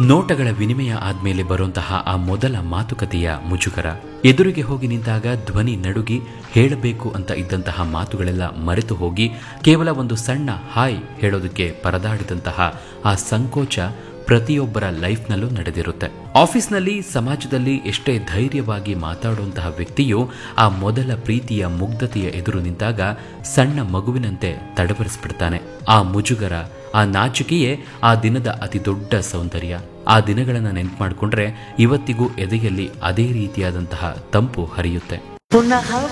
ನೋಟಗಳ ವಿನಿಮಯ ಆದ್ಮೇಲೆ ಬರುವಂತಹ ಆ ಮೊದಲ ಮಾತುಕತೆಯ ಮುಜುಗರ ಎದುರಿಗೆ ಹೋಗಿ ನಿಂತಾಗ ಧ್ವನಿ ನಡುಗಿ ಹೇಳಬೇಕು ಅಂತ ಇದ್ದಂತಹ ಮಾತುಗಳೆಲ್ಲ ಮರೆತು ಹೋಗಿ ಕೇವಲ ಒಂದು ಸಣ್ಣ ಹಾಯ್ ಹೇಳೋದಕ್ಕೆ ಪರದಾಡಿದಂತಹ ಆ ಸಂಕೋಚ ಪ್ರತಿಯೊಬ್ಬರ ಲೈಫ್ನಲ್ಲೂ ನಡೆದಿರುತ್ತೆ ಆಫೀಸ್ನಲ್ಲಿ ಸಮಾಜದಲ್ಲಿ ಎಷ್ಟೇ ಧೈರ್ಯವಾಗಿ ಮಾತಾಡುವಂತಹ ವ್ಯಕ್ತಿಯು ಆ ಮೊದಲ ಪ್ರೀತಿಯ ಮುಗ್ಧತೆಯ ಎದುರು ನಿಂತಾಗ ಸಣ್ಣ ಮಗುವಿನಂತೆ ತಡಬರಿಸ್ಬಿಡ್ತಾನೆ ಆ ಮುಜುಗರ ಆ ನಾಚಿಕೆಯೇ ಆ ದಿನದ ಅತಿ ದೊಡ್ಡ ಸೌಂದರ್ಯ ಆ ದಿನಗಳನ್ನು ನೆನ್ಪು ಮಾಡಿಕೊಂಡ್ರೆ ಇವತ್ತಿಗೂ ಎದೆಯಲ್ಲಿ ಅದೇ ರೀತಿಯಾದಂತಹ ತಂಪು ಹರಿಯುತ್ತೆ ಪುನಃ